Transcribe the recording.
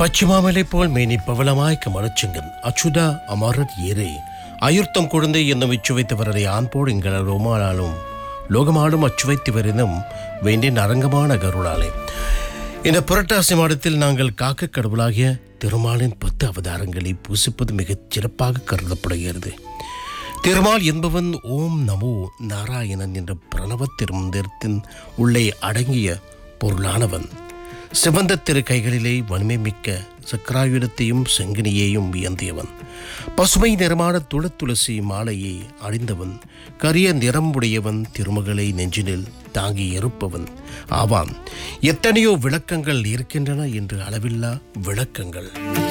പശ്ചിമാമലെ പോൽ മേനി പവളമായ കമളച്ചെങ്കൻ അച്യുത അമരർ ഏറെ അയുർത്തം കുഴந்தை என்னும் இச்சுவைத்தவரரை ஆண்போடு எங்கள் ரோமானாலும் லோகமாடும் அச்சுவைத்தவரினும் வேண்டிய அரங்கமான கருளாலே இந்த புரட்டாசி மாதத்தில் நாங்கள் காக்க கடவுளாகிய திருமாலின் பத்து அவதாரங்களை பூசிப்பது மிகச் சிறப்பாக கருதப்படுகிறது திருமால் என்பவன் ஓம் நமோ நாராயணன் என்ற பிரணவ திருமந்திரத்தின் உள்ளே அடங்கிய பொருளானவன் சிவந்த திரு கைகளிலே வன்மை மிக்க சக்கராயுதத்தையும் செங்கினியையும் வியந்தியவன் பசுமை நிறமான துளத்துளசி மாலையை அணிந்தவன் கரிய நிறம் உடையவன் திருமகளை நெஞ்சினில் தாங்கி இருப்பவன் ஆவாம் எத்தனையோ விளக்கங்கள் இருக்கின்றன என்று அளவில்லா விளக்கங்கள்